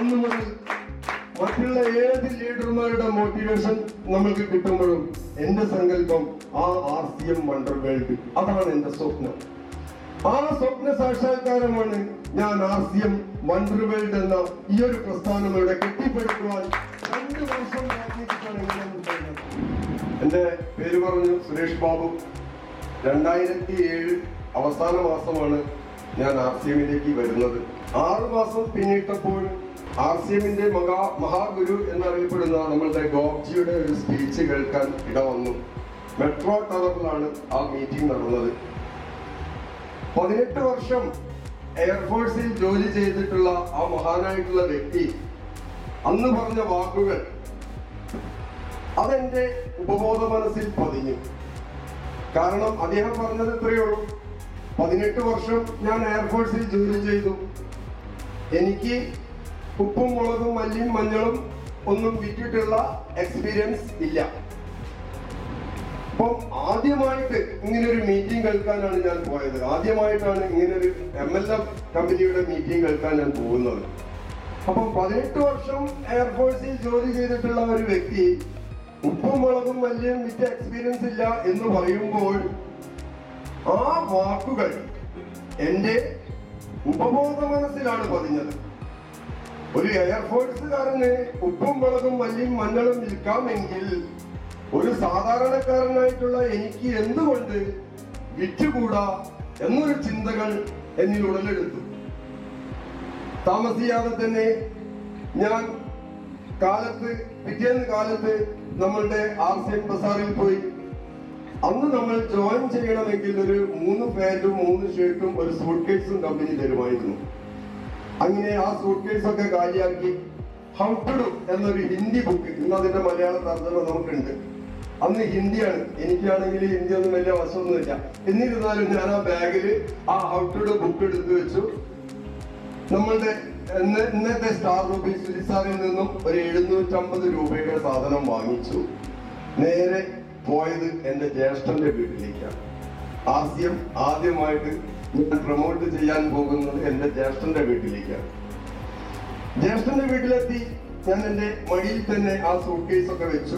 അന്ന് മുതൽ മറ്റുള്ള ഏത് ലീഡർമാരുടെ മോട്ടിവേഷൻ നമ്മൾക്ക് കിട്ടുമ്പോഴും എന്റെ സങ്കല്പം ആ R C M wonder world അതാണ് എന്റെ സ്വപ്നം ആ സ്വപ്ന സാക്ഷാത്കാരമാണ് ഞാൻ R C M wonder world എന്ന ഈ ഒരു പ്രസ്ഥാനം ഇവിടെ കെട്ടിപ്പടുക്കുവാൻ രണ്ട് വർഷം പ്രയത്നിച്ചിട്ടാണ് ഇങ്ങനെ ഉണ്ടായിരുന്നത് എന്റെ പേര് പറഞ്ഞു സുരേഷ് ബാബു രണ്ടായിരത്തി ഏഴ് അവസാന മാസമാണ് ഞാൻ ആർ സി എമ്മിലേക്ക് വരുന്നത് ആറു മാസം പിന്നിട്ടപ്പോൾ ആർ സി എമ്മിന്റെ മഹാ മഹാഗുരു എന്നറിയപ്പെടുന്ന നമ്മളുടെ ഗോപ്ജിയുടെ ഒരു സ്പീച്ച് കേൾക്കാൻ ഇടവന്നു മെട്രോ ടവറിലാണ് ആ മീറ്റിംഗ് നടന്നത് പതിനെട്ട് വർഷം എയർഫോഴ്സിൽ ജോലി ചെയ്തിട്ടുള്ള ആ മഹാനായിട്ടുള്ള വ്യക്തി അന്ന് പറഞ്ഞ വാക്കുകൾ അതെന്റെ ഉപബോധ മനസ്സിൽ പതിഞ്ഞു കാരണം അദ്ദേഹം പറഞ്ഞത് ഇത്രയേ ഉള്ളൂ പതിനെട്ട് വർഷം ഞാൻ എയർഫോഴ്സിൽ ജോലി ചെയ്തു എനിക്ക് ഉപ്പും മുളകും മല്ലിയും മഞ്ഞളും ഒന്നും വിറ്റിട്ടുള്ള എക്സ്പീരിയൻസ് ഇല്ല അപ്പം ആദ്യമായിട്ട് ഇങ്ങനെ ഒരു മീറ്റിംഗ് കേൾക്കാനാണ് ഞാൻ പോയത് ആദ്യമായിട്ടാണ് ഇങ്ങനെ ഒരു എം എൽ എം കമ്പനിയുടെ മീറ്റിംഗ് കേൾക്കാൻ ഞാൻ പോകുന്നത് അപ്പം പതിനെട്ട് വർഷം എയർഫോഴ്സിൽ ജോലി ചെയ്തിട്ടുള്ള ഒരു വ്യക്തി ഉപ്പും മുളകും വലിയ വിറ്റ എക്സ്പീരിയൻസ് ഇല്ല എന്ന് പറയുമ്പോൾ ആ വാക്കുകൾ എന്റെ ഉപബോധ മനസ്സിലാണ് പതിഞ്ഞത് ഒരു എയർഫോഴ്സുകാരന് ഉപ്പും മുളകും മല്ലിയും മഞ്ഞളും വിൽക്കാമെങ്കിൽ ഒരു സാധാരണക്കാരനായിട്ടുള്ള എനിക്ക് എന്തുകൊണ്ട് വിറ്റുകൂടാ എന്നൊരു ചിന്തകൾ എന്നിൽ ഉടലെടുത്തു താമസിയാതെ തന്നെ ഞാൻ കാലത്ത് പിറ്റേന്ന് കാലത്ത് നമ്മളുടെ ആർ സി എം ബസാറിൽ പോയി അന്ന് നമ്മൾ ജോയിൻ ചെയ്യണമെങ്കിൽ ഒരു മൂന്ന് പാന്റും മൂന്ന് ഷർട്ടും ഒരു സൂട്ട് കേസും കമ്പനി തരുമായിരുന്നു അങ്ങനെ ആ സൂട്ട് കേസ് ഒക്കെ കാലിയാക്കി ഹൗ ടു ഡു എന്നൊരു ഹിന്ദി ബുക്ക് ഇന്ന് അതിന്റെ മലയാള തർജ്ജമ നമുക്കുണ്ട് അന്ന് ഹിന്ദിയാണ് എനിക്കാണെങ്കിൽ ഹിന്ദി ഒന്നും വലിയ വശമൊന്നുമില്ല എന്നിരുന്നാലും ഞാൻ ആ ബാഗിൽ ആ ഹൗ ടു ഡു ബുക്ക് എടുത്തു വെച്ചു നമ്മളുടെ ഇന്ന് ഇന്നത്തെ സ്റ്റാർ റൂബി സുലിസാറിൽ നിന്നും ഒരു എഴുന്നൂറ്റമ്പത് രൂപയുടെ സാധനം വാങ്ങിച്ചു നേരെ പോയത് എന്റെ ജ്യേഷ്ഠന്റെ വീട്ടിലേക്കാണ് ആദ്യം ആദ്യമായിട്ട് ഞാൻ പ്രൊമോട്ട് ചെയ്യാൻ പോകുന്നത് എന്റെ ജ്യേഷ്ഠന്റെ വീട്ടിലേക്കാണ് ജ്യേഷ്ഠന്റെ വീട്ടിലെത്തി ഞാൻ എന്റെ മടിയിൽ തന്നെ ആ സൂട്ട് കേസ് ഒക്കെ വെച്ചു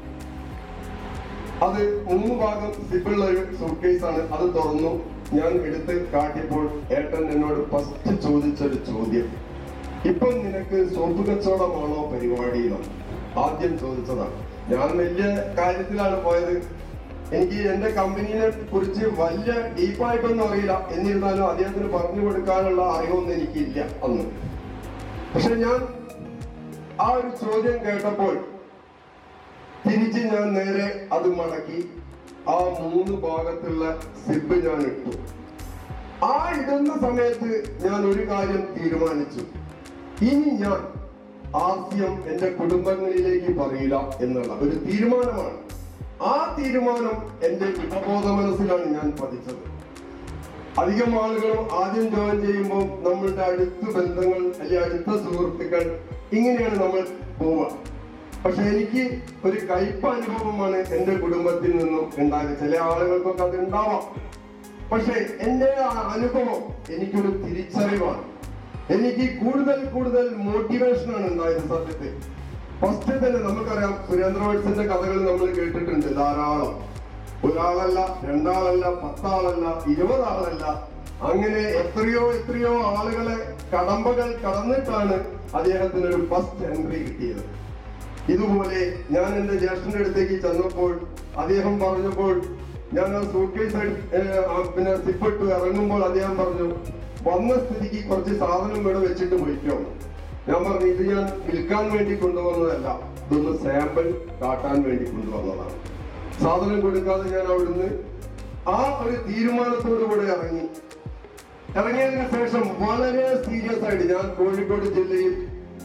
അത് മൂന്ന് ഭാഗം സിബിളുള്ള ഒരു സൂട്ട് കേസ് ആണ് അത് തുറന്നു ഞാൻ എടുത്ത് കാട്ടിയപ്പോൾ ഏട്ടൻ എന്നോട് ഫസ്റ്റ് ചോദിച്ചൊരു ചോദ്യം ഇപ്പം നിനക്ക് സോപ്പ് കച്ചവടമാണോ പരിപാടി എന്നാണ് ആദ്യം ചോദിച്ചതാണ് ഞാൻ വലിയ കാര്യത്തിലാണ് പോയത് എനിക്ക് എന്റെ കമ്പനിയെ കുറിച്ച് വലിയ ഡീപ്പായിട്ടൊന്നും അറിയില്ല എന്നിരുന്നാലും അദ്ദേഹത്തിന് പറഞ്ഞു കൊടുക്കാനുള്ള അറിവൊന്നും എനിക്കില്ല അന്ന് പക്ഷെ ഞാൻ ആ ഒരു ചോദ്യം കേട്ടപ്പോൾ തിരിച്ച് ഞാൻ നേരെ അത് മടക്കി ആ മൂന്ന് ഭാഗത്തുള്ള സിബ് ഞാൻ ഇട്ടു ആ ഇടുന്ന സമയത്ത് ഞാൻ ഒരു കാര്യം തീരുമാനിച്ചു ഇനി ഞാൻ ആദ്യം എന്റെ കുടുംബങ്ങളിലേക്ക് പറയില്ല എന്നുള്ള ഒരു തീരുമാനമാണ് ആ തീരുമാനം എന്റെ ഉപബോധ മനസ്സിലാണ് ഞാൻ പതിച്ചത് അധികം ആളുകളും ആദ്യം ജോയിൻ ചെയ്യുമ്പോൾ നമ്മളുടെ അടുത്ത ബന്ധങ്ങൾ അല്ലെങ്കിൽ അടുത്ത സുഹൃത്തുക്കൾ ഇങ്ങനെയാണ് നമ്മൾ പോവുക പക്ഷെ എനിക്ക് ഒരു കയ്പ അനുഭവമാണ് എന്റെ കുടുംബത്തിൽ നിന്നും ഉണ്ടായത് ചില ആളുകൾക്കൊക്കെ അത് ഉണ്ടാവാം പക്ഷെ എന്റെ ആ അനുഭവം എനിക്കൊരു തിരിച്ചറിവാണ് എനിക്ക് കൂടുതൽ കൂടുതൽ മോട്ടിവേഷൻ ആണ് ഉണ്ടായത് സത്യത്തിൽ ഫസ്റ്റ് തന്നെ നമുക്കറിയാം സുരേന്ദ്ര വത്സന്റെ കഥകൾ നമ്മൾ കേട്ടിട്ടുണ്ട് ധാരാളം ഒരാളല്ല രണ്ടാളല്ല പത്താളല്ല ഇരുപതാളല്ല അങ്ങനെ എത്രയോ എത്രയോ ആളുകളെ കടമ്പകൾ കടന്നിട്ടാണ് അദ്ദേഹത്തിന് ഒരു ഫസ്റ്റ് എൻട്രി കിട്ടിയത് ഇതുപോലെ ഞാൻ എന്റെ ജ്യേഷ്ഠന്റെ അടുത്തേക്ക് ചെന്നപ്പോൾ അദ്ദേഹം പറഞ്ഞപ്പോൾ ഞാൻ ആ സൂട്ട് കേസ് പിന്നെ സിപ്പിട്ട് ഇറങ്ങുമ്പോൾ അദ്ദേഹം പറഞ്ഞു വന്ന സ്ഥിതിക്ക് കുറച്ച് സാധനം ഇവിടെ വെച്ചിട്ട് പോയിക്കോ ഞാൻ പറഞ്ഞു ഇത് ഞാൻ വിൽക്കാൻ വേണ്ടി കൊണ്ടുവന്നതല്ല ഇതൊന്ന് സാമ്പിൾ കാട്ടാൻ വേണ്ടി കൊണ്ടുവന്നതാണ് സാധനം കൊടുക്കാതെ ഞാൻ അവിടുന്ന് ആ ഒരു തീരുമാനത്തോടു കൂടെ ഇറങ്ങി ഇറങ്ങിയതിനു ശേഷം വളരെ സീരിയസ് ആയിട്ട് ഞാൻ കോഴിക്കോട് ജില്ലയിൽ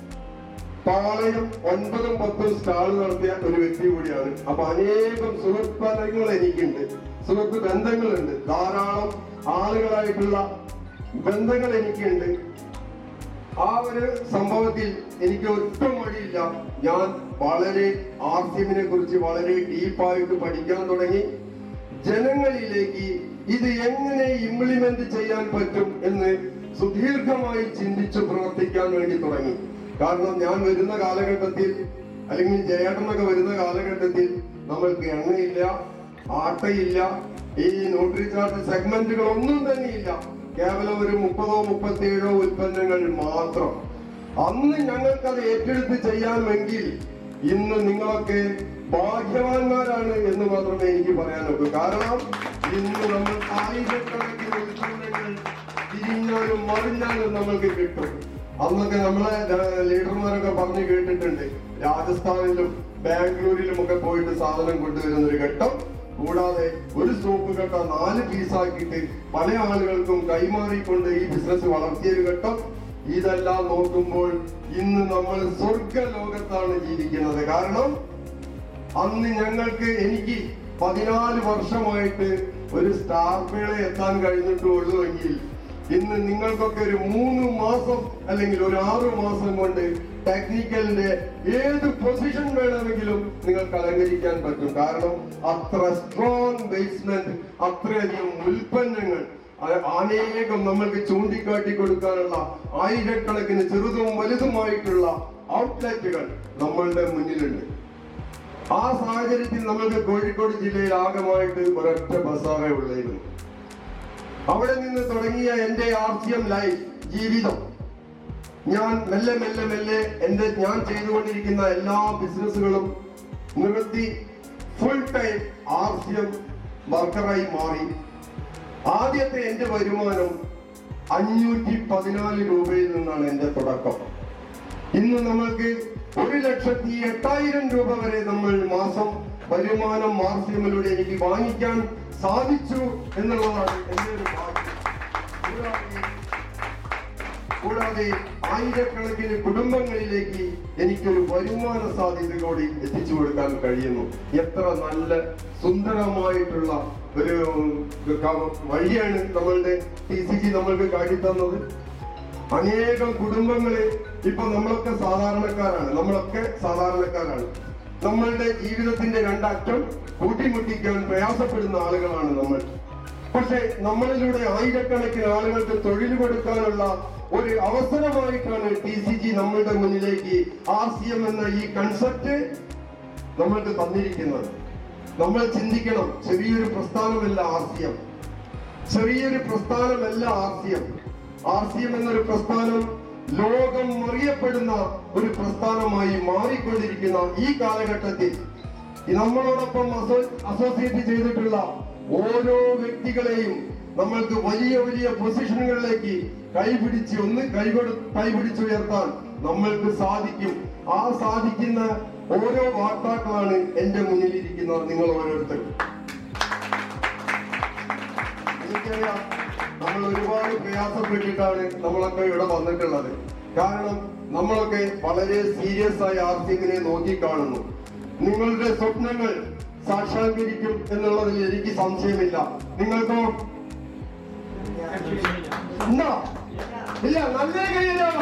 പാളയം ഒൻപതും പത്തും സ്റ്റാൾ നടത്തിയ ഒരു വ്യക്തി കൂടിയാണ് അപ്പൊ അനേകം സുഹൃത്ത് ബന്ധങ്ങൾ എനിക്കുണ്ട് സുഹൃത്ത് ബന്ധങ്ങളുണ്ട് ധാരാളം ആളുകളായിട്ടുള്ള ബന്ധങ്ങൾ എനിക്കുണ്ട് ആ ഒരു സംഭവത്തിൽ എനിക്ക് ഒട്ടും മടിയില്ല ഞാൻ വളരെ ആർ സി എമ്മിനെ കുറിച്ച് വളരെ ഡീപ്പായിട്ട് പഠിക്കാൻ തുടങ്ങി ജനങ്ങളിലേക്ക് ഇത് എങ്ങനെ ഇംപ്ലിമെന്റ് ചെയ്യാൻ പറ്റും എന്ന് സുദീർഘമായി ചിന്തിച്ചു പ്രവർത്തിക്കാൻ വേണ്ടി തുടങ്ങി കാരണം ഞാൻ വരുന്ന കാലഘട്ടത്തിൽ അല്ലെങ്കിൽ ജയേട്ടനൊക്കെ വരുന്ന കാലഘട്ടത്തിൽ നമ്മൾക്ക് എണ്ണയില്ല ആട്ടയില്ല ഈ ന്യൂട്രിചാർട്ട് സെഗ്മെന്റുകൾ ഒന്നും തന്നെയില്ല കേവലം ഒരു മുപ്പതോ മുപ്പത്തിയേഴോ ഉൽപ്പന്നങ്ങൾ മാത്രം അന്ന് ഞങ്ങൾക്കത് ഏറ്റെടുത്ത് ചെയ്യാമെങ്കിൽ ഇന്ന് നിങ്ങളൊക്കെ ഭാഗ്യവാന്മാരാണ് എന്ന് മാത്രമേ എനിക്ക് പറയാനൊക്കൂ കാരണം ഇന്ന് നമ്മൾ ആയിരക്കണക്കിന് ഉൽപ്പന്നങ്ങൾ തിരിഞ്ഞാലും മറിഞ്ഞാലും നമ്മൾക്ക് കിട്ടും അന്നൊക്കെ നമ്മളെ ഏർ, ലീഡർമാരൊക്കെ പറഞ്ഞു കേട്ടിട്ടുണ്ട് രാജസ്ഥാനിലും ബാംഗ്ലൂരിലും ഒക്കെ പോയിട്ട് സാധനം കൊണ്ടുവരുന്ന ഒരു ഘട്ടം കൂടാതെ ഒരു സോപ്പ് കട്ട നാല് പീസാക്കിയിട്ട് പല ആളുകൾക്കും കൈമാറിക്കൊണ്ട് ഈ ബിസിനസ് വളർത്തിയ ഒരു ഘട്ടം ഇതെല്ലാം നോക്കുമ്പോൾ ഇന്ന് നമ്മൾ സ്വർഗ ലോകത്താണ് ജീവിക്കുന്നത് കാരണം അന്ന് ഞങ്ങൾക്ക് എനിക്ക് പതിനാല് വർഷമായിട്ട് ഒരു സ്റ്റാർ മേള എത്താൻ കഴിഞ്ഞിട്ടുള്ളൂ എങ്കിൽ ഇന്ന് നിങ്ങൾക്കൊക്കെ ഒരു മൂന്ന് മാസം അല്ലെങ്കിൽ ഒരു ആറു മാസം കൊണ്ട് ടെക്നിക്കലിന്റെ ഏത് പൊസിഷൻ വേണമെങ്കിലും നിങ്ങൾക്ക് അലങ്കരിക്കാൻ പറ്റും കാരണം അത്ര സ്ട്രോങ് ബേസ്മെന്റ് അത്രയധികം ഉൽപ്പന്നങ്ങൾ അ- അനേകം നമ്മൾക്ക് ചൂണ്ടിക്കാട്ടി കൊടുക്കാനുള്ള ആയിരക്കണക്കിന് ചെറുതും വലുതുമായിട്ടുള്ള ഔട്ട്ലെറ്റുകൾ നമ്മളുടെ മുന്നിലുണ്ട് ആ സാഹചര്യത്തിൽ നമ്മൾക്ക് കോഴിക്കോട് ജില്ലയിൽ ആകമായിട്ട് ഒരൊറ്റ ബസാറേ ഉള്ളായിരുന്നു അവിടെ നിന്ന് തുടങ്ങിയ എന്റെ ആർ സി എം ലൈഫ് ജീവിതം ഞാൻ മെല്ലെ മെല്ലെ മെല്ലെ എന്റെ ഞാൻ ചെയ്തുകൊണ്ടിരിക്കുന്ന എല്ലാ ബിസിനസ്സുകളും നിർത്തി full time R C M വർക്കറായി മാറി ആദ്യത്തെ എന്റെ വരുമാനം അഞ്ഞൂറ്റി പതിനാല് രൂപയിൽ നിന്നാണ് എന്റെ തുടക്കം ഇന്ന് നമ്മൾക്ക് ഒരു ലക്ഷത്തി എട്ടായിരം രൂപ വരെ നമ്മൾ മാസം വരുമാനം മാർസിയമിലൂടെ എനിക്ക് വാങ്ങിക്കാൻ സാധിച്ചു എന്നുള്ളതാണ് എന്റെ ഒരു ഭാഗ്യം കൂടാതെ കൂടാതെ ആയിരക്കണക്കിന് കുടുംബങ്ങളിലേക്ക് എനിക്കൊരു വരുമാന സാധ്യത കൂടി എത്തിച്ചു കൊടുക്കാൻ കഴിയുന്നു എത്ര നല്ല സുന്ദരമായിട്ടുള്ള ഒരു ക- വഴിയാണ് നമ്മളുടെ ടി സി ജി നമ്മൾക്ക് കാട്ടിത്തന്നത് അനേകം കുടുംബങ്ങളെ ഇപ്പൊ നമ്മളൊക്കെ സാധാരണക്കാരാണ് നമ്മളൊക്കെ സാധാരണക്കാരാണ് നമ്മളുടെ ജീവിതത്തിന്റെ രണ്ടറ്റം കൂട്ടിമുട്ടിക്കാൻ പ്രയാസപ്പെടുന്ന ആളുകളാണ് നമ്മൾ പക്ഷെ നമ്മളിലൂടെ ആയിരക്കണക്കിന് ആളുകൾക്ക് തൊഴിൽ കൊടുക്കാനുള്ള ഒരു അവസരമായിട്ടാണ് ടി സി ജി നമ്മളുടെ മുന്നിലേക്ക് ആർ സി എം എന്ന ഈ കൺസെപ്റ്റ് നമ്മൾക്ക് തന്നിരിക്കുന്നത് നമ്മൾ ചിന്തിക്കണം ചെറിയൊരു പ്രസ്ഥാനമല്ല ആർ സി എം ചെറിയൊരു പ്രസ്ഥാനമല്ല R C M R C M എന്നൊരു പ്രസ്ഥാനം ലോകം അറിയപ്പെടുന്ന ഒരു പ്രസ്ഥാനമായി മാറിക്കൊണ്ടിരിക്കുന്ന ഈ കാലഘട്ടത്തിൽ ഈ നമ്മളോടൊപ്പം അസോ- അസോസിയേറ്റ് ചെയ്തിട്ടുള്ള ഓരോ വ്യക്തികളെയും നമ്മൾക്ക് വലിയ വലിയ പൊസിഷനുകളിലേക്ക് കൈപിടിച്ച് ഒന്ന് കൈകൊടു കൈപിടിച്ചുയർത്താൻ നമ്മൾക്ക് സാധിക്കും ആ സാധിക്കുന്ന ഓരോ വാർത്താക്കളാണ് എന്റെ മുന്നിലിരിക്കുന്ന നിങ്ങൾ ഓരോരുത്തരും എനിക്കറിയാം നമ്മൾ ഒരുപാട് പ്രയാസപ്പെട്ടിട്ടാണ് നമ്മളൊക്കെ ഇവിടെ വന്നിട്ടുള്ളത് കാരണം നമ്മളൊക്കെ വളരെ സീരിയസ് ആയി ആർസിങ്ങിനെ നോക്കി കാണുന്നു നിങ്ങളുടെ സ്വപ്നങ്ങൾ സാക്ഷാത്കരിക്കും എന്നുള്ളതിൽ എനിക്ക് സംശയമില്ല നിങ്ങൾക്കോ ഉണ്ടോ ഇല്ല നല്ല കയ്യിലാണ്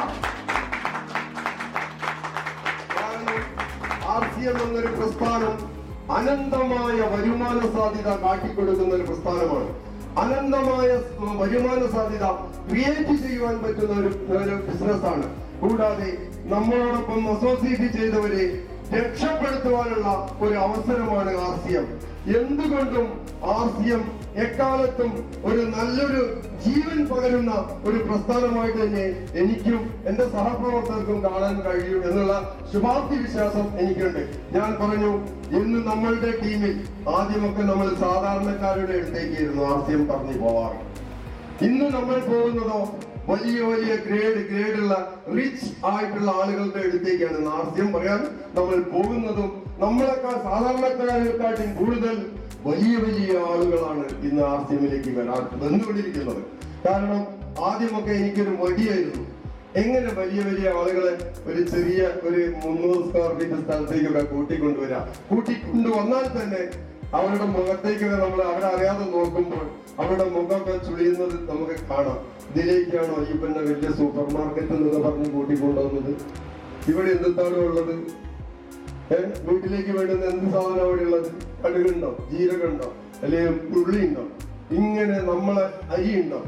ആർ സി എം എന്നൊരു പ്രസ്ഥാനം അനന്തമായ വരുമാന സാധ്യത കാട്ടിക്കൊടുക്കുന്ന ഒരു പ്രസ്ഥാനമാണ് അനന്തമായ സ് വരുമാന സാധ്യത ക്രിയേറ്റ് ചെയ്യുവാൻ പറ്റുന്ന ഒരു ഒരു ബിസിനസ്സാണ് കൂടാതെ നമ്മളോടൊപ്പം അസോസിയേറ്റ് ചെയ്തവരെ രക്ഷപ്പെടുത്തുവാനുള്ള ഒരു അവസരമാണ് ആർ സി എം എന്തുകൊണ്ടും ആർ സി എം എക്കാലത്തും ഒരു നല്ലൊരു ജീവൻ പകരുന്ന ഒരു പ്രസ്ഥാനമായിട്ട് തന്നെ എനിക്കും എന്റെ സഹപ്രവർത്തകർക്കും കാണാൻ കഴിയും എന്നുള്ള ശുഭാപ്തി വിശ്വാസം എനിക്കുണ്ട് ഞാൻ പറഞ്ഞു ഇന്ന് നമ്മളുടെ ടീമിൽ ആദ്യമൊക്കെ നമ്മൾ സാധാരണക്കാരുടെ അടുത്തേക്കായിരുന്നു ആർ സി എം പറഞ്ഞു പോവാറ് ഇന്ന് നമ്മൾ പോകുന്നതോ വലിയ വലിയ ഗ്രേഡ് ഗ്രേഡുള്ള റിച്ച് ആയിട്ടുള്ള ആളുകളുടെ അടുത്തേക്കാണ് നാസ്യം പറയാൻ നമ്മൾ പോകുന്നതും നമ്മളെക്കാൾ സാധാരണക്കാരെക്കാട്ടും കൂടുതൽ വലിയ വലിയ ആളുകളാണ് ഇന്ന് ആർസിഎമ്മിലേക്ക് വരാൻ വന്നുകൊണ്ടിരിക്കുന്നത് കാരണം ആദ്യമൊക്കെ എനിക്കൊരു മടിയായിരുന്നു എങ്ങനെ വലിയ വലിയ ആളുകളെ ഒരു ചെറിയ ഒരു മുന്നൂറ് സ്ക്വയർ ഫീറ്റ് സ്ഥലത്തേക്കൊക്കെ കൂട്ടിക്കൊണ്ടുവരാം കൂട്ടിക്കൊണ്ടുവന്നാൽ തന്നെ അവരുടെ മുഖത്തേക്കൊക്കെ നമ്മൾ അവരെ അറിയാതെ നോക്കുമ്പോൾ അവരുടെ മുഖമൊക്കെ ചുളിയുന്നത് നമുക്ക് കാണാം ഇതിലേക്കാണോ ഈ പിന്നെ വലിയ സൂപ്പർ മാർക്കറ്റ് എന്നൊക്കെ പറഞ്ഞ് കൂട്ടിക്കൊണ്ടുവന്നത് ഇവിടെ എന്താണ് ഉള്ളത് ഏഹ് വീട്ടിലേക്ക് വേണ്ടുന്ന എന്ത് സാധനം അവിടെ ഉള്ളത് കടുകുണ്ടോ ജീരകമുണ്ടോ അല്ലെങ്കിൽ ഉള്ളി ഉണ്ടോ ഇങ്ങനെ നമ്മളെ അരി ഉണ്ടോ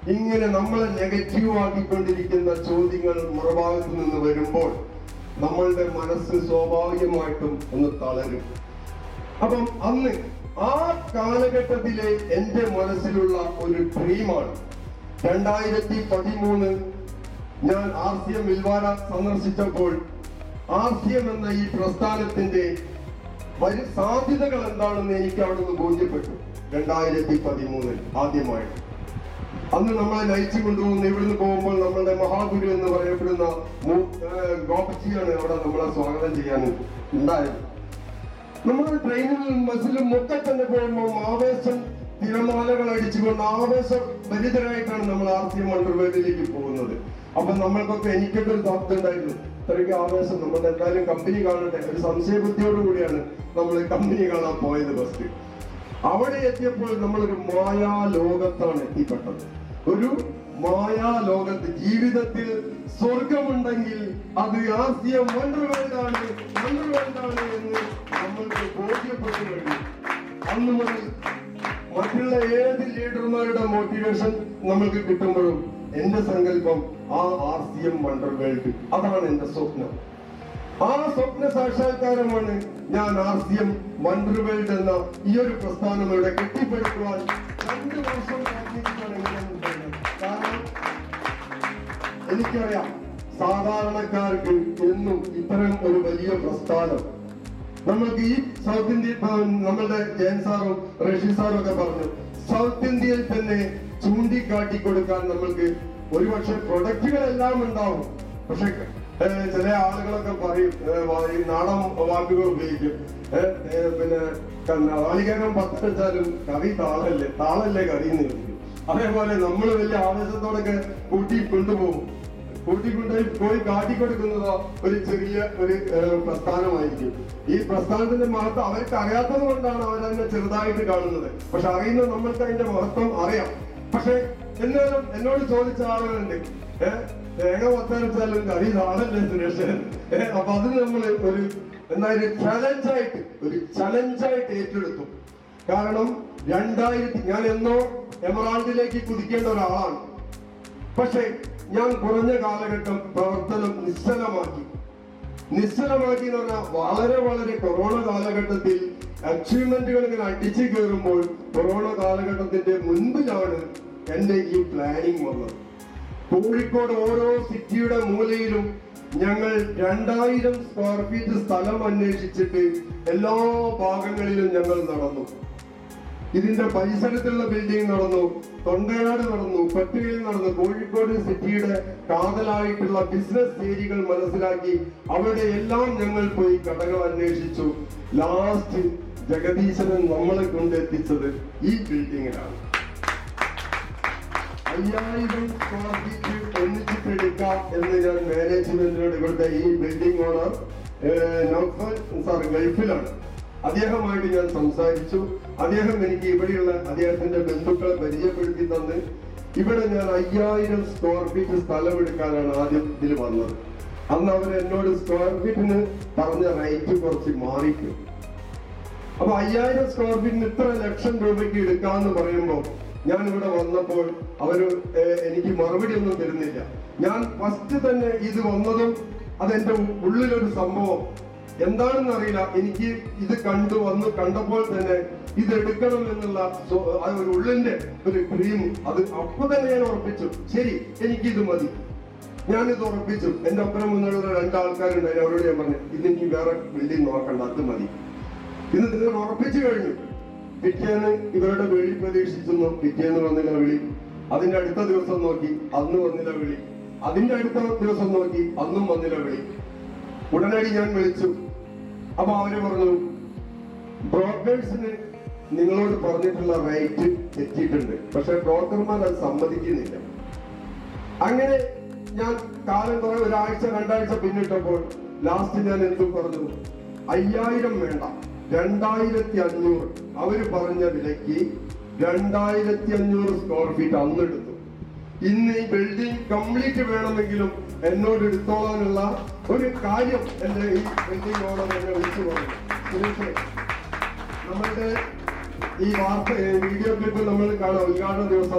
ഇങ്ങനെ നമ്മളെ നെഗറ്റീവ് ആക്കിക്കൊണ്ടിരിക്കുന്ന ചോദ്യങ്ങൾ മറുഭാഗത്ത് നിന്ന് വരുമ്പോൾ നമ്മളുടെ മനസ്സ് സ്വാഭാവികമായിട്ടും ഒന്ന് തളരും അപ്പം അന്ന് ആ കാലഘട്ടത്തിലെ എന്റെ മനസ്സിലുള്ള ഒരു ഡ്രീമാണ് രണ്ടായിരത്തി പതിമൂന്ന് ഞാൻ ആർ സി എം വിൽവാര സന്ദർശിച്ചപ്പോൾ ആർ സി എം എന്ന ഈ പ്രസ്ഥാനത്തിന്റെ വരും സാധ്യതകൾ എന്താണെന്ന് എനിക്ക് അവിടെ നിന്ന് ബോധ്യപ്പെട്ടു രണ്ടായിരത്തി പതിമൂന്നിൽ ആദ്യമായിട്ട് അന്ന് നമ്മളെ നയിച്ചു കൊണ്ടുപോകുന്ന ഇവിടുന്ന് പോകുമ്പോൾ നമ്മളുടെ മഹാഗുരു എന്ന് പറയപ്പെടുന്ന മു- ഏഹ് ഗോപജിയാണ് അവിടെ നമ്മളെ സ്വാഗതം ചെയ്യാൻ ഉണ്ടായത് നമ്മൾ ട്രെയിനിലും ബസ്സിലും ഒക്കെ തന്നെ പോകുമ്പോൾ ആവേശം തിരമാലകൾ അടിച്ചുകൊണ്ട് ആവേശം ഭരിതരായിട്ടാണ് നമ്മൾ ആർ സി എം അണ്ടർവേഡിലേക്ക് പോകുന്നത് അപ്പൊ നമ്മൾക്കൊക്കെ എനിക്കൊക്കെ ഒരു തോട്ട് ഉണ്ടായിരുന്നു ഇത്രയ്ക്ക് ആവേശം നമ്മൾ എന്തായാലും കമ്പനി കാണട്ടെ ഒരു സംശയ ബുദ്ധിയോട് കൂടിയാണ് നമ്മൾ കമ്പനി കാണാൻ പോയത് ബസ് അവിടെ എത്തിയപ്പോൾ നമ്മളൊരു മായാ ലോകത്താണ് എത്തിപ്പെട്ടത് ഒരു മായാ ലോകത്ത് ജീവിതത്തിൽ സ്വർഗമുണ്ടെങ്കിൽ അത് ആസിയ വണ്ടർവേൾഡാണ് വണ്ടർവേൾഡാണ് എന്ന് നമ്മൾക്ക് ബോധ്യപ്പെട്ടു കഴിഞ്ഞു അന്ന് മുതൽ മറ്റുള്ള ഏത് ലീഡർമാരുടെ മോട്ടിവേഷൻ നമ്മൾക്ക് കിട്ടുമ്പോഴും എന്റെ സങ്കല്പം ആ R C M wonder world അതാണ് എന്റെ സ്വപ്നം ആ സ്വപ്ന സാക്ഷാത്കാരമാണ് ഞാൻ R C M wonder world എന്ന ഈ ഒരു പ്രസ്ഥാനം ഇവിടെ കെട്ടിപ്പടുക്കുവാൻ രണ്ട് വർഷം കാത്തിരിക്കുകയാണ് ഞാൻ ഉണ്ടായത്. കാരണം എനിക്കറിയാം സാധാരണക്കാർക്ക് എന്നും ഇത്തരം ഒരു വലിയ പ്രസ്ഥാനം നമ്മൾക്ക് ഈ സൗത്ത് ഇന്ത്യ ഇപ്പൊ നമ്മളുടെ ജയൻ സാറും റഷീദ് സാറും ഒക്കെ പറഞ്ഞു സൗത്ത് ഇന്ത്യയിൽ തന്നെ ചൂണ്ടിക്കാട്ടി കൊടുക്കാൻ നമ്മൾക്ക് ഒരുപക്ഷെ പ്രൊഡക്റ്റുകളെല്ലാം ഉണ്ടാവും പക്ഷെ ഏഹ്, ചില ആളുകളൊക്കെ പറയും ഏഹ്, വാ- ഈ നാടൻ വാക്കുകൾ ഉപയോഗിക്കും ഏഹ്, ഏഹ്, പിന്നെ ക- നാളികേരം പത്ത് വെച്ചാലും കറി താളല്ലേ താളല്ലേ കറി എന്ന് ചോദിക്കും അതേപോലെ നമ്മൾ വലിയ ആവേശത്തോടൊക്കെ കൂട്ടി കൊണ്ടുപോകും കൂട്ടിക്കൊണ്ടുപോയി പോയി കാട്ടിക്കൊടുക്കുന്നതോ ഒരു ചെറിയ ഒരു ഏഹ്, പ്രസ്ഥാനമായിരിക്കും ഈ പ്രസ്ഥാനത്തിന്റെ മഹത്വം അവർക്ക് അറിയാത്തത് കൊണ്ടാണ് അവരതിനെ ചെറുതായിട്ട് കാണുന്നത് പക്ഷെ അറിയുന്ന നമ്മൾക്ക് അതിന്റെ മഹത്വം അറിയാം പക്ഷെ എന്നാലും എന്നോട് ചോദിച്ച ആളുകളുണ്ട് ഏഹ് തേങ്ങ പത്തരച്ചാലും കറി നാളല്ലേ സുരേഷ് ഏഹ് അപ്പൊ അത് നമ്മൾ ഒരു എന്തായാലും ചലഞ്ചായിട്ട് ഒരു ചലഞ്ചായിട്ട് ഏറ്റെടുത്തു കാരണം രണ്ടായിരത്തി ഞാൻ എന്നോ എമറാൾഡിലേക്ക് കുതിക്കേണ്ട ഒരാളാണ് പക്ഷേ ഞാൻ കുറഞ്ഞ കാലഘട്ടം പ്രവർത്തനം നിശ്ചലമാക്കി നിശ്ചലമാക്കി എന്ന് പറഞ്ഞാൽ വളരെ വളരെ കൊറോണ കാലഘട്ടത്തിൽ അച്ചീവ്മെന്റുകൾ ഇങ്ങനെ അടിച്ചു കയറുമ്പോൾ കൊറോണ കാലഘട്ടത്തിന്റെ മുൻപിലാണ് എന്റെ ഈ പ്ലാനിങ് വന്നത് കോഴിക്കോട് ഓരോ സിറ്റിയുടെ മൂലയിലും ഞങ്ങൾ രണ്ടായിരം സ്ക്വയർ ഫീറ്റ് സ്ഥലം അന്വേഷിച്ചിട്ട് എല്ലാ ഭാഗങ്ങളിലും ഞങ്ങൾ നടന്നു ഇതിന്റെ പരിസരത്തുള്ള ബിൽഡിംഗ് നടന്നു തൊണ്ടയാട് നടന്നു പറ്റുകയിൽ നടന്നു കോഴിക്കോട് സിറ്റിയുടെ കാതലായിട്ടുള്ള ബിസിനസ് ഏരിയകൾ മനസ്സിലാക്കി അവിടെ എല്ലാം ഞങ്ങൾ പോയി കടകൾ അന്വേഷിച്ചു ലാസ്റ്റ് ജഗദീശനൻ നമ്മളെ കൊണ്ടെത്തിച്ചത് ഈ ബിൽഡിങ്ങിലാണ് അയ്യായിരം സ്ക്വയർ ഫീറ്റ് ഒന്നിച്ചിട്ട് എടുക്കാം എന്ന് ഞാൻ മാനേജ്മെന്റിനോട് ഇവിടുത്തെ ഈ ബിൽഡിംഗ് ഓണർ നൗഫൽ സാർ ഗൾഫിലാണ് അദ്ദേഹമായിട്ട് ഞാൻ സംസാരിച്ചു അദ്ദേഹം എനിക്ക് ഇവിടെയുള്ള അദ്ദേഹത്തിന്റെ ബന്ധുക്കളെ പരിചയപ്പെടുത്തി തന്ന് ഇവിടെ ഞാൻ അയ്യായിരം സ്ക്വയർ ഫീറ്റ് സ്ഥലം എടുക്കാനാണ് ആദ്യം ഇതിൽ വന്നത് അന്ന് അവർ എന്നോട് സ്ക്വയർ ഫീറ്റിന് പറഞ്ഞ റേറ്റ് കുറച്ച് മാറിപ്പോയി അപ്പൊ അയ്യായിരം സ്ക്വയർ ഫീറ്റിന് ഇത്ര ലക്ഷം രൂപയ്ക്ക് എടുക്കാന്ന് പറയുമ്പോൾ ഞാൻ ഇവിടെ വന്നപ്പോൾ അവര് ഏഹ്, എനിക്ക് മറുപടി ഒന്നും തരുന്നില്ല ഞാൻ ഫസ്റ്റ് തന്നെ ഇത് വന്നതും അതെന്റെ ഉ- ഉള്ളിലൊരു സംഭവം എന്താണെന്ന് അറിയില്ല എനിക്ക് ഇത് കണ്ടു വന്ന് കണ്ടപ്പോൾ തന്നെ ഇത് എടുക്കണം എന്നുള്ള സ്വ- ആ ഒരു ഉള്ളിന്റെ ഒരു ഡ്രീം അത് അപ്പൊ തന്നെ ഞാൻ ഉറപ്പിച്ചു ശരി എനിക്ക് ഇത് മതി ഞാനിത് ഉറപ്പിച്ചു എന്റെ ഒപ്പരം മുന്നിലുള്ള രണ്ടാൾക്കാരുണ്ടായിരുന്നു അവരോട് ഞാൻ പറഞ്ഞു ഇത് ഇനി വേറെ ബിൽഡിംഗ് നോക്കണ്ട അത് മതി ഇത് നിങ്ങൾ ഉറപ്പിച്ചു കഴിഞ്ഞു പിറ്റേന്ന് ഇവരുടെ വിളി പ്രതീക്ഷിച്ചു പിറ്റേന്ന് വന്നില്ല വിളി അതിന്റെ അടുത്ത ദിവസം നോക്കി അന്ന് വന്നില്ല വിളി അതിന്റെ അടുത്ത ദിവസം നോക്കി അന്നും വന്നില്ല വിളി ഉടനടി ഞാൻ വിളിച്ചു അപ്പൊ അവര് പറഞ്ഞു ബ്രോക്കേഴ്സിന് നിങ്ങളോട് പറഞ്ഞിട്ടുള്ള റേറ്റ് തെറ്റിയിട്ടുണ്ട് പക്ഷെ ബ്രോക്കർമാർ അത് സമ്മതിക്കുന്നില്ല അങ്ങനെ ഞാൻ കാലം കുറെ ഒരാഴ്ച രണ്ടാഴ്ച പിന്നിട്ടപ്പോൾ ലാസ്റ്റ് ഞാൻ എന്തു പറഞ്ഞു അയ്യായിരം വേണ്ട രണ്ടായിരത്തി അഞ്ഞൂറ് അവര് പറഞ്ഞ വിലയ്ക്ക് രണ്ടായിരത്തി അഞ്ഞൂറ് സ്ക്വയർ ഫീറ്റ് അന്ന് എടുത്തു ഇന്ന് ഈ ബിൽഡിംഗ് കംപ്ലീറ്റ് വേണമെങ്കിലും എന്നോട് എടുത്തോളാനുള്ള ഒരു കാര്യം എന്റെ ഈ ബിൽഡിംഗ് ഓണർ എന്നെ വിളിച്ചു പറഞ്ഞു സുരേഷേ, നമ്മളുടെ ഈ വാർത്ത ഏ, വീഡിയോ ക്ലിപ്പ് നമ്മൾ കാണാം ഉദ്ഘാടന ദിവസം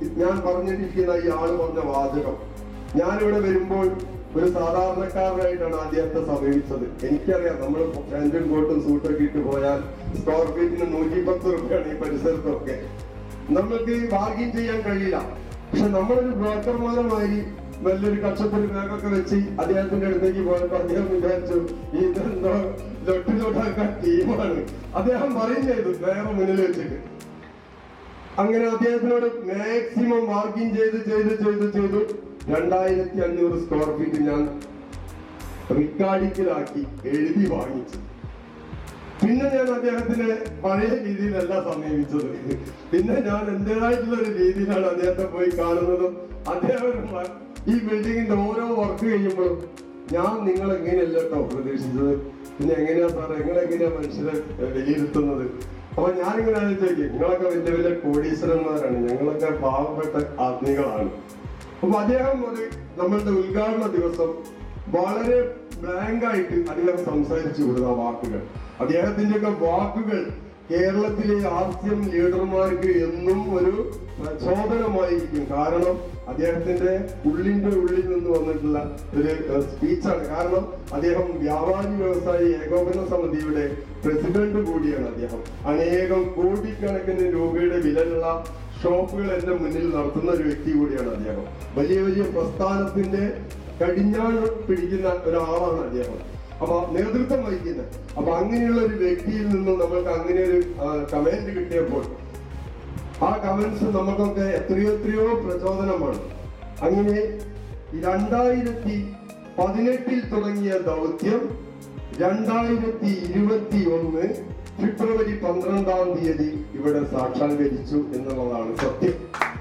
ഞാൻ പറഞ്ഞിട്ടിരിക്കുന്ന ഈ ആള് പറഞ്ഞ വാചകം ഞാനിവിടെ വരുമ്പോൾ ഒരു സാധാരണക്കാരനായിട്ടാണ് അദ്ദേഹത്തെ സമീപിച്ചത് എനിക്കറിയാം നമ്മൾ പാന്റും കോട്ടും സൂട്ടൊക്കെ ഇട്ട് പോയാൽ സ്ക്വയർ ഫീറ്റിന് നൂറ്റി പത്ത് റുപ്യാണ് ഈ പരിസരത്തൊക്കെ നമ്മൾക്ക് ബാർഗിൻ ചെയ്യാൻ കഴിയില്ല പക്ഷെ നമ്മളൊരു ബ്രോക്കർമാരുമായി നല്ലൊരു കക്ഷപ്പൊരു ബാഗൊക്കെ വെച്ച് അദ്ദേഹത്തിന്റെ അടുത്തേക്ക് പോയപ്പോ അദ്ദേഹം വിചാരിച്ചു ഇതെന്തോ ലൊട്ടിലോട്ടാക്കാൻ ടീമാണ് അദ്ദേഹം പറയും ചെയ്തു നേരെ മുന്നിൽ വെച്ചിട്ട് അങ്ങനെ അദ്ദേഹത്തിനോട് മാക്സിമം മാർക്കിംഗ് ചെയ്ത് ചെയ്ത് ചെയ്ത് ചെയ്തു രണ്ടായിരത്തി അഞ്ഞൂറ് സ്ക്വയർ ഫീറ്റ് ഞാൻ റിക്കാർഡിക്കലാക്കി എഴുതി വാങ്ങിച്ചു പിന്നെ ഞാൻ അദ്ദേഹത്തിനെ പഴയ രീതിയിലല്ല സമീപിച്ചത് പിന്നെ ഞാൻ എന്റേതായിട്ടുള്ള ഒരു രീതിയിലാണ് അദ്ദേഹത്തെ പോയി കാണുന്നതും അദ്ദേഹം ഒരു മ- ഈ ബിൽഡിങ്ങിന്റെ ഓരോ വർക്ക് കഴിയുമ്പോഴും ഞാൻ നിങ്ങൾ എങ്ങനെയല്ല കേട്ടോ പ്രതീക്ഷിച്ചത് പിന്നെ എങ്ങനെയാ സാറേ നിങ്ങൾ എങ്ങനെയാ മനുഷ്യരെ ഏഹ്, വിലയിരുത്തുന്നത് അപ്പൊ ഞാനിങ്ങനെ ആലോചിക്കും നിങ്ങളൊക്കെ വലിയ വലിയ കോടീശ്വരന്മാരാണ് ഞങ്ങളൊക്കെ പാവപ്പെട്ട ആത്മീകളാണ് അപ്പൊ അദ്ദേഹം ഒരു നമ്മളുടെ ഉദ്ഘാടന ദിവസം വളരെ ബ്ലാങ്ക് ആയിട്ട് അദ്ദേഹം സംസാരിച്ചു വിടുന്ന വാക്കുകൾ അദ്ദേഹത്തിന്റെ ഒക്കെ വാക്കുകൾ കേരളത്തിലെ ആസ്യം ലീഡർമാർക്ക് എന്നും ഒരു പ്രചോദനമായിരിക്കും കാരണം അദ്ദേഹത്തിന്റെ ഉള്ളിന്റെ ഉള്ളിൽ നിന്ന് വന്നിട്ടുള്ള ഒരു സ്പീച്ചാണ് കാരണം അദ്ദേഹം വ്യാപാരി വ്യവസായി ഏകോപന സമിതിയുടെ പ്രസിഡന്റ് കൂടിയാണ് അദ്ദേഹം അനേകം കോടിക്കണക്കിന് രൂപയുടെ വിലയുള്ള ഷോപ്പുകൾ എന്റെ മുന്നിൽ നടത്തുന്ന ഒരു വ്യക്തി കൂടിയാണ് അദ്ദേഹം വലിയ വലിയ പ്രസ്ഥാനത്തിന്റെ കടിഞ്ഞാൺ പിടിക്കുന്ന ഒരാളാണ് അദ്ദേഹം അപ്പൊ നേതൃത്വം വഹിക്കുന്നത് അപ്പൊ അങ്ങനെയുള്ള ഒരു വ്യക്തിയിൽ നിന്നും നമ്മൾക്ക് അങ്ങനെ ഒരു കമന്റ് കിട്ടിയപ്പോൾ ആ കമന്റ്സ് നമുക്കൊക്കെ എത്രയോ എത്രയോ പ്രചോദനമാണ് അങ്ങനെ രണ്ടായിരത്തി പതിനെട്ടിൽ തുടങ്ങിയ ദൗത്യം രണ്ടായിരത്തി ഇരുപത്തി ഒന്ന് ഫെബ്രുവരി പന്ത്രണ്ടാം തീയതി ഇവിടെ സാക്ഷാത്കരിച്ചു എന്നുള്ളതാണ് സത്യം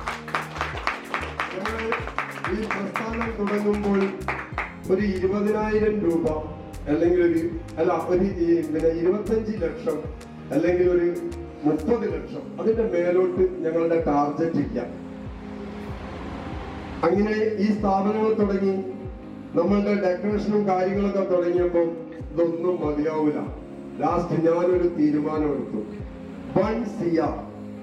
ഞങ്ങൾ ഈ പ്രസ്ഥാനം തുടങ്ങുമ്പോൾ ഒരു ഇരുപതിനായിരം രൂപ അല്ലെങ്കിൽ ഒരു അല്ല ഒരു ഈ പിന്നെ ഇരുപത്തഞ്ച് ലക്ഷം അല്ലെങ്കിൽ ഒരു മുപ്പത് ലക്ഷം അതിന്റെ മേലോട്ട് ഞങ്ങളുടെ ടാർഗറ്റ് ഇല്ല അങ്ങനെ ഈ സ്ഥാപനങ്ങൾ തുടങ്ങി നമ്മളുടെ ഡെക്കറേഷനും കാര്യങ്ങളൊക്കെ തുടങ്ങിയപ്പോൾ ഇതൊന്നും മതിയാവൂല ലാസ്റ്റ് ഞാനൊരു തീരുമാനം എടുത്തു വൺ സിയാർ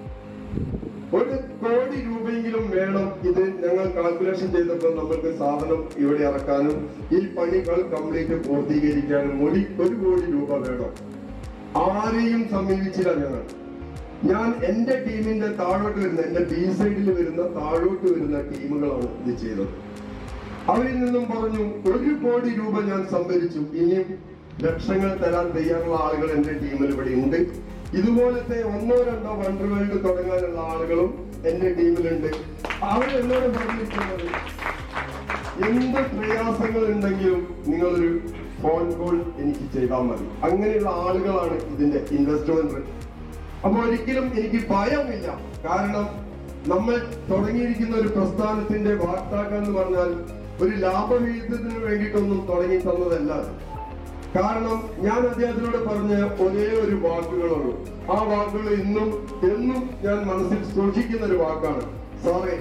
ഒരു കോടി രൂപയെങ്കിലും വേണം ഇത് ഞങ്ങൾ കാൽക്കുലേഷൻ ചെയ്തപ്പോൾ നമ്മൾക്ക് സാധനം ഇവിടെ ഇറക്കാനും ഈ പണികൾ കംപ്ലീറ്റ് പൂർത്തീകരിക്കാനും ഒരു ഒരു കോടി രൂപ വേണം ആരെയും സമീപിച്ചില്ല ഞങ്ങൾ ഞാൻ എന്റെ ടീമിന്റെ താഴോട്ട് വരുന്ന എന്റെ ബി സൈഡിൽ വരുന്ന താഴോട്ട് വരുന്ന ടീമുകളാണ് ഇത് ചെയ്തത് അവരിൽ നിന്നും പറഞ്ഞു ഒരു കോടി രൂപ ഞാൻ സംഭരിച്ചു ഇനിയും ലക്ഷങ്ങൾ തരാൻ തയ്യാറുള്ള ആളുകൾ എന്റെ ടീമിൽ ഇവിടെ ഉണ്ട് ഇതുപോലത്തെ ഒന്നോ രണ്ടോ വണ്ടർ വേൾഡ് തുടങ്ങാനുള്ള ആളുകളും എന്റെ ടീമിലുണ്ട് അവർ എന്നോട് പറഞ്ഞിരിക്കുന്നത് എന്ത് പ്രയാസങ്ങൾ ഉണ്ടെങ്കിലും നിങ്ങളൊരു ഫോൺ കോൾ എനിക്ക് ചെയ്താൽ മതി അങ്ങനെയുള്ള ആളുകളാണ് ഇതിന്റെ ഇൻവെസ്റ്റ്മെന്റ് അപ്പൊ ഒരിക്കലും എനിക്ക് ഭയമില്ല കാരണം നമ്മൾ തുടങ്ങിയിരിക്കുന്ന ഒരു പ്രസ്ഥാനത്തിന്റെ വാർത്താക്കം എന്ന് പറഞ്ഞാൽ ഒരു ലാഭവിഹിതത്തിന് വേണ്ടിയിട്ടൊന്നും തുടങ്ങി തന്നതല്ല അത്. കാരണം ഞാൻ അദ്ദേഹത്തിനോട് പറഞ്ഞ ഒരേ ഒരു വാക്കുകളുള്ളൂ ആ വാക്കുകൾ ഇന്നും എന്നും ഞാൻ മനസ്സിൽ സൂക്ഷിക്കുന്ന ഒരു വാക്കാണ് സാറേ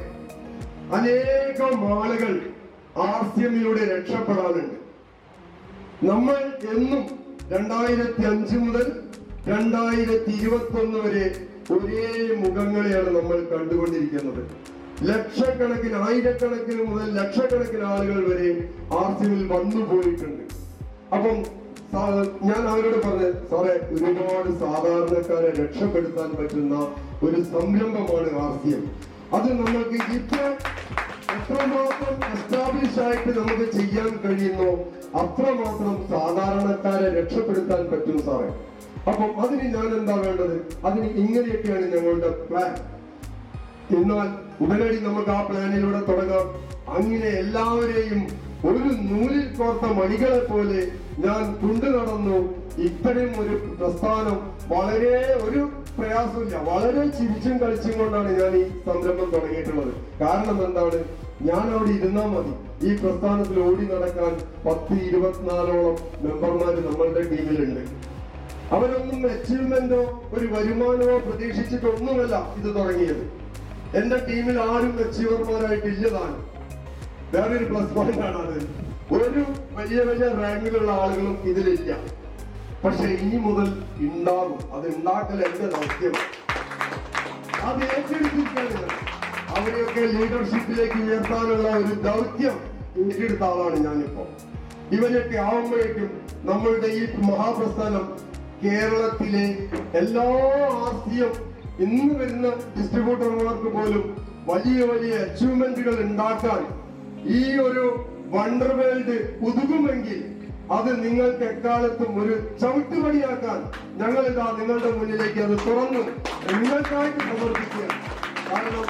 അനേകം ആളുകൾ ആർ സി എമ്മിലൂടെ രക്ഷപ്പെടാനുണ്ട് നമ്മൾ എന്നും രണ്ടായിരത്തി അഞ്ച് മുതൽ രണ്ടായിരത്തി ഇരുപത്തി ഒന്ന് വരെ ഒരേ മുഖങ്ങളെയാണ് നമ്മൾ കണ്ടുകൊണ്ടിരിക്കുന്നത് ലക്ഷക്കണക്കിന് ആയിരക്കണക്കിന് മുതൽ ലക്ഷക്കണക്കിന് ആളുകൾ വരെ ആർ സി എമ്മിൽ വന്നു പോയിട്ടുണ്ട് അപ്പം സാ- ഞാൻ അവരോട് പറഞ്ഞത് സാറേ ഒരുപാട് സാധാരണക്കാരെ രക്ഷപ്പെടുത്താൻ പറ്റുന്ന ഒരു സംരംഭമാണ് ആർ സി എം അത് നമ്മൾക്ക് ഇത്ര എത്രമാത്രം എസ്റ്റാബ്ലിഷ് ആയിട്ട് നമുക്ക് ചെയ്യാൻ കഴിയുന്നോ അത്രമാത്രം സാധാരണക്കാരെ രക്ഷപ്പെടുത്താൻ പറ്റും സാറേ അപ്പം അതിന് ഞാൻ എന്താ വേണ്ടത് അതിന് ഇങ്ങനെയൊക്കെയാണ് ഞങ്ങളുടെ പ്ലാൻ എന്നാൽ ഉടനടി നമുക്ക് ആ പ്ലാനിലൂടെ തുടങ്ങാം അങ്ങനെ എല്ലാവരെയും ഒരു നൂലിൽ കോർത്ത മണികളെ പോലെ ഞാൻ കൊണ്ടു നടന്നു ഇത്രയും ഒരു പ്രസ്ഥാനം വളരെ ഒരു പ്രയാസമില്ല വളരെ ചിരിച്ചും കളിച്ചും കൊണ്ടാണ് ഞാൻ ഈ സംരംഭം തുടങ്ങിയിട്ടുള്ളത് കാരണം എന്താണ് ഞാൻ അവിടെ ഇരുന്നാൽ മതി ഈ പ്രസ്ഥാനത്തിൽ ഓടി നടക്കാൻ പത്ത് ഇരുപത്തിനാലോളം മെമ്പർമാര് നമ്മളുടെ ടീമിലുണ്ട് അവരൊന്നും അച്ചീവ്മെന്റോ ഒരു വരുമാനമോ പ്രതീക്ഷിച്ചിട്ടൊന്നുമല്ല ഇത് തുടങ്ങിയത് എന്റെ ടീമിൽ ആരും അച്ചീവർമാരായിട്ടില്ലതാണ് വേറൊരു പ്ലസ് പോയിന്റ് ആണ് അത് ഒരു വലിയ വലിയ റാങ്കിലുള്ള ആളുകളും ഇതിലില്ല പക്ഷെ ഇനി മുതൽ ഉണ്ടാകും അത് ഉണ്ടാക്കൽ എന്റെ ദൗത്യം അത് ഏറ്റെടുത്തിരിക്കുകയാണ് ഞാൻ. അവരെയൊക്കെ ലീഡർഷിപ്പിലേക്ക് ഉയർത്താനുള്ള ഒരു ദൗത്യം ഏറ്റെടുത്ത ആളാണ് ഞാനിപ്പോ ഇവരൊക്കെ ആവുമ്പോഴേക്കും നമ്മളുടെ ഈ മഹാപ്രസ്ഥാനം കേരളത്തിലെ എല്ലാ ആർ സി എം ഇന്ന് വരുന്ന ഡിസ്ട്രിബ്യൂട്ടർമാർക്ക് പോലും വലിയ വലിയ അച്ചീവ്മെന്റുകൾ ഉണ്ടാക്കാൻ ഈ ഒരു വണ്ടർ വേൾഡ് ഉതുകുമെങ്കിൽ അത് നിങ്ങൾക്ക് എക്കാലത്തും ഒരു ചവിട്ടുപടിയാക്കാൻ ഞങ്ങൾ ഇതാ നിങ്ങളുടെ മുന്നിലേക്ക് അത് തുറന്നു നിങ്ങൾക്കായിട്ട് സമർപ്പിക്കുക കാരണം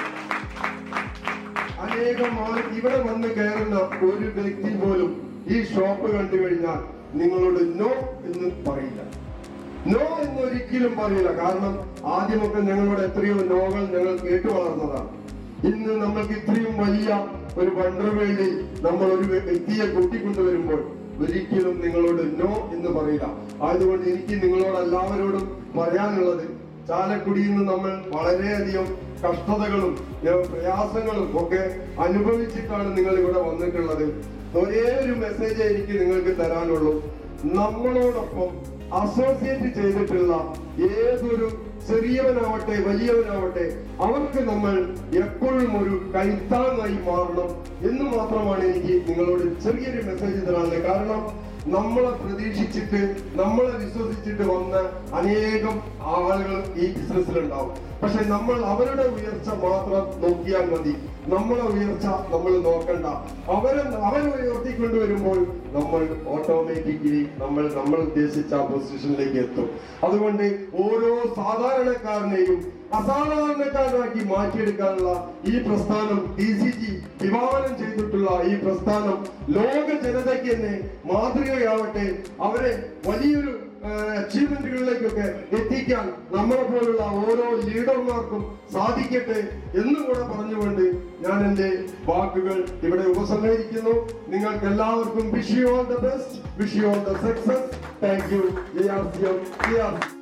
അനേകം ആൾ ഇവിടെ വന്ന് കയറുന്ന ഒരു വ്യക്തി പോലും ഈ ഷോപ്പ് കണ്ടു കഴിഞ്ഞാൽ നിങ്ങളോട് നോ എന്ന് പറയില്ല നോ എന്ന് ഒരിക്കലും പറയില്ല കാരണം ആദ്യമൊക്കെ ഞങ്ങളുടെ എത്രയോ നോകൾ ഞങ്ങൾ കേട്ടു വളർന്നതാണ് ഇന്ന് നമ്മൾക്ക് ഇത്രയും വലിയ ഒരു വണ്ടർ വേൾഡിൽ നമ്മൾ ഒരു വ്യക്തിയെ കൂട്ടിക്കൊണ്ടുവരുമ്പോൾ ഒരിക്കലും നിങ്ങളോട് നോ എന്ന് പറയില്ല അതുകൊണ്ട് എനിക്ക് നിങ്ങളോട് എല്ലാവരോടും പറയാനുള്ളത് ചാലക്കുടിയിൽ നിന്ന് നമ്മൾ വളരെയധികം കഷ്ടതകളും ഏ, പ്രയാസങ്ങളും ഒക്കെ അനുഭവിച്ചിട്ടാണ് നിങ്ങൾ ഇവിടെ വന്നിട്ടുള്ളത് ഒരേ ഒരു മെസ്സേജ് എനിക്ക് നിങ്ങൾക്ക് തരാനുള്ളൂ നമ്മളോടൊപ്പം അസോസിയേറ്റ് ചെയ്തിട്ടുള്ള ഏതൊരു ചെറിയവനാവട്ടെ വലിയവനാവട്ടെ അവർക്ക് നമ്മൾ എപ്പോഴും ഒരു കൈത്താങ്ങായി മാറണം എന്ന് മാത്രമാണ് എനിക്ക് നിങ്ങളോട് ചെറിയൊരു മെസ്സേജ് തരാനുള്ളത് കാരണം നമ്മളെ പ്രതീക്ഷിച്ചിട്ട് നമ്മളെ വിശ്വസിച്ചിട്ട് വന്ന അനേകം ആളുകൾ ഈ ബിസിനസ്സിലുണ്ടാവും പക്ഷെ നമ്മൾ അവരുടെ ഉയർച്ച മാത്രം നോക്കിയാൽ മതി നമ്മളെ ഉയർച്ച നമ്മൾ നോക്കണ്ട അവരെ അവരെ ഉയർത്തിക്കൊണ്ടുവരുമ്പോൾ നമ്മൾ ഓട്ടോമാറ്റിക്കലി നമ്മൾ നമ്മൾ ഉദ്ദേശിച്ച ആ പൊസിഷനിലേക്ക് എത്തും അതുകൊണ്ട് ഓരോ സാധാരണക്കാരനെയും അസാധാരണക്കാരനാക്കി മാറ്റിയെടുക്കാനുള്ള ഈ പ്രസ്ഥാനം ഡി സി ജി വിഭാവനം ചെയ്തിട്ടുള്ള ഈ പ്രസ്ഥാനം ലോക ജനതയ്ക്ക് തന്നെ മാതൃകയാവട്ടെ അവരെ വലിയൊരു അച്ചീവ്മെന്റുകളിലേക്കൊക്കെ എത്തിക്കാൻ നമ്മളെ പോലുള്ള ഓരോ ലീഡർമാർക്കും സാധിക്കട്ടെ എന്നും കൂടെ പറഞ്ഞുകൊണ്ട് ഞാൻ എന്റെ വാക്കുകൾ ഇവിടെ ഉപസംഹരിക്കുന്നു നിങ്ങൾക്ക് എല്ലാവർക്കും wish you all the best wish you all the success thank you J R C M